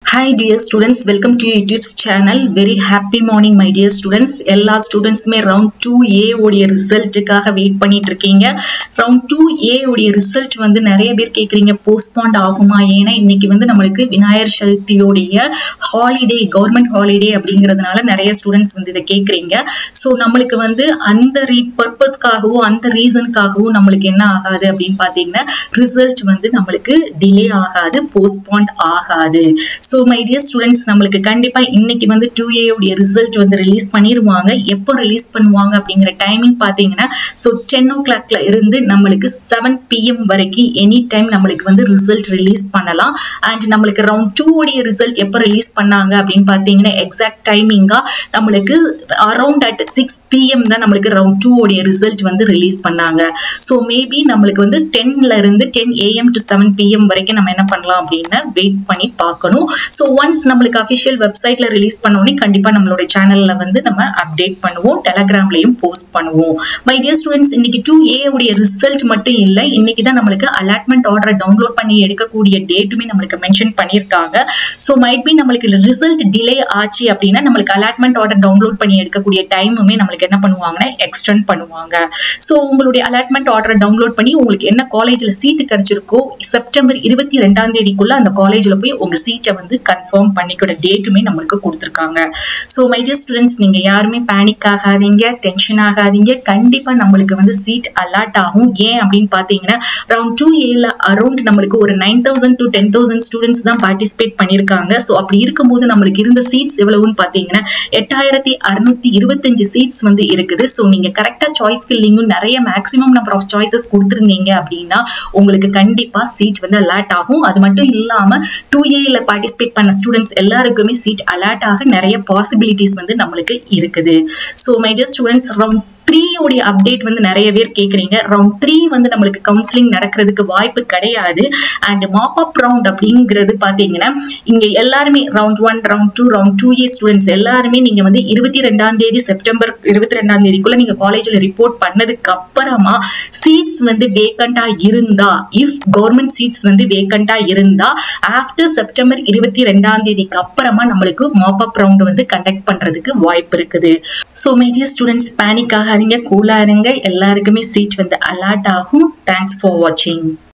hi dear students welcome to YouTube's channel very happy morning my dear students எல்லா ஸ்டூடெண்ட்ஸுமே round two A உடைய ரிசல்ட்டுக்காக wait பண்ணிட்டு இருக்கீங்க round two A உடைய result வந்து நிறைய பேர் கேட்குறீங்க போஸ்ட்பாண்ட் ஆகுமா ஏன்னா இன்னைக்கு வந்து நம்மளுக்கு விநாயகர் சதுர்த்தியோடைய ஹாலிடே கவர்மெண்ட் ஹாலிடே அப்படிங்கிறதுனால நிறைய ஸ்டூடெண்ட்ஸ் வந்து இதை கேட்குறீங்க ஸோ நம்மளுக்கு வந்து அந்த ரீ பர்பஸ்க்காகவும் அந்த ரீசனுக்காகவும் நம்மளுக்கு என்ன ஆகாது அப்படின்னு பார்த்தீங்கன்னா ரிசல்ட் வந்து நம்மளுக்கு டிலே ஆகாது போஸ்ட்பாண்ட் ஆகாது ஸோ மை டியர் ஸ்டூடெண்ட்ஸ் நம்மளுக்கு கண்டிப்பா இன்னைக்கு வந்து டூ ஏ உடைய ரிசல்ட் வந்து ரிலீஸ் பண்ணிருவாங்க எப்போ ரிலீஸ் பண்ணுவாங்க அப்படிங்கிற டைமிங் பாத்தீங்கன்னா ஸோ டென் ஓ கிளாக்ல இருந்து நம்மளுக்கு செவன் பிஎம் வரைக்கும் எனி டைம் நம்மளுக்கு வந்து ரிசல்ட் ரிலீஸ் பண்ணலாம் அண்ட் நம்மளுக்கு ரவுண்ட் டூ உடைய ரிசல்ட் எப்போ ரிலீஸ் பண்ணாங்க அப்படின்னு பாத்தீங்கன்னா எக்ஸாக்ட் டைமிங்கா நம்மளுக்கு அரௌண்ட் அட் சிக்ஸ் பிஎம் தான் நம்மளுக்கு ரவுண்ட் டூ உடைய ரிசல்ட் வந்து ரிலீஸ் பண்ணாங்க ஸோ மேபி நம்மளுக்கு வந்து டென்ல இருந்து ten AM to seven PM வரைக்கும் நம்ம என்ன பண்ணலாம் அப்படின்னா வெயிட் பண்ணி பார்க்கணும் ஸோ ஒன்ஸ் நம்மளுக்கு அஃபிஷியல் வெப்சைட்ல ரிலீஸ் பண்ணோடனே கண்டிப்பா நம்மளோட சேனல்ல வந்து நம்ம அப்டேட் பண்ணுவோம் டெலகிராம்லயும் போஸ்ட் பண்ணுவோம் மை டியர் ஸ்டூடெண்ட்ஸ் இன்னைக்கு டூ ஏ உடைய ரிசல்ட் மட்டும் இல்லை இன்னைக்கு தான் நம்மளுக்கு அலாட்மெண்ட் ஆர்டரை டவுன்லோட் பண்ணி எடுக்கக்கூடிய டேட்டுமே நம்மளுக்கு மென்ஷன் பண்ணியிருக்காங்க ஸோ மைட் பி நம்மளுக்கு ரிசல்ட் டிலே ஆச்சு அப்படின்னா நம்மளுக்கு அலாட்மெண்ட் ஆர்டர் டவுன்லோட் பண்ணி எடுக்கக்கூடிய டைமுமே நம்மளுக்கு என்ன பண்ணுவாங்கன்னா எக்ஸ்டெண்ட் பண்ணுவாங்க ஸோ உங்களுடைய அலாட்மெண்ட் ஆர்டரை டவுன்லோட் பண்ணி உங்களுக்கு என்ன காலேஜில் சீட்டு கிடைச்சிருக்கோ செப்டம்பர் இருபத்தி ரெண்டாம் தேதிக்குள்ள அந்த காலேஜில் போய் உங்க சீட்டை வந்து கன்ஃபார்ம் பண்ணிக்கூட டேட்டுமே நம்மளுக்கு கொடுத்துருக்காங்க ஸோ மை டியர் ஸ்டூடெண்ட்ஸ் நீங்க யாருமே பேனிக் ஆகாதீங்க டென்ஷன் ஆகாதீங்க கண்டிப்பா நம்மளுக்கு வந்து சீட் அலாட் ஆகும் ஏன் அப்படின்னு பாத்தீங்கன்னா ரவுண்ட் டூ ஏல அரௌண்ட் நம்மளுக்கு ஒரு nine thousand to ten thousand students தான் பார்ட்டிசிபேட் பண்ணியிருக்காங்க ஸோ அப்படி இருக்கும்போது நம்மளுக்கு இருந்த சீட்ஸ் எவ்வளவுன்னு பாத்தீங்கன்னா எட்டாயிரத்தி அறுநூத்தி இருபத்தஞ்சு சீட்ஸ் வந்து இருக்குது ஸோ நீங்க கரெக்டா சாய்ஸ் ஃபில்லிங்கும் நிறைய மேக்ஸிமம் நம்பர் ஆஃப் சாய்ஸஸ் கொடுத்துருந்தீங்க அப்படின்னா உங்களுக்கு கண்டிப்பா சீட் வந்து அலாட் ஆகும் அது மட்டும் இல்லாம டூ ஏல பார்ட்டிசிபேட் பண்ண ஸ்டூடெண்ட்ஸ் எல்லாருக்குமே சீட் அலாட் ஆக நிறைய பாசிபிலிட்டிஸ் வந்து நம்மளுக்கு இருக்குது so my dear students round three உடைய அப்டேட் வந்து நிறைய பேர் கேட்குறீங்க ரவுண்ட் த்ரீ வந்து நம்மளுக்கு கவுன்சிலிங் நடக்கிறதுக்கு வாய்ப்பு கிடையாது அண்ட் மாப் அப் ரவுண்ட் அப்படிங்கிறது பார்த்தீங்கன்னா இங்க எல்லாருமே round one round two round two A students எல்லாருமே நீங்க வந்து இருபத்தி ரெண்டாம் தேதி செப்டம்பர் இருபத்தி ரெண்டாம் தேதிக்குள்ள நீங்க காலேஜில் ரிப்போர்ட் பண்ணதுக்கு அப்புறமா சீட்ஸ் வந்து வேக்கண்டா இருந்தா இஃப் கவர்மெண்ட் சீட்ஸ் வந்து வேக்கண்டா இருந்தா ஆஃப்டர் செப்டம்பர் இருபத்தி ரெண்டாம் தேதிக்கு அப்புறமா நம்மளுக்கு மாப் அப் ரவுண்ட் வந்து கண்டக்ட் பண்றதுக்கு வாய்ப்பு இருக்குது ஸோ மெஜியர் ஸ்டூடெண்ட்ஸ் பேனிக் ஆகாதீங்க கூலா இருங்க எல்லாருக்குமே சீட் வந்து அலாட் ஆகும் தேங்க்ஸ் ஃபார் வாட்சிங்